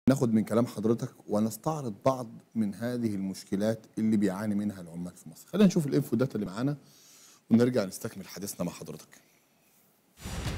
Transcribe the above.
ناخد من كلام حضرتك ونستعرض بعض من هذه المشكلات اللي بيعاني منها العمال في مصر خلينا نشوف الانفو داتا اللي معانا ونرجع نستكمل حديثنا مع حضرتك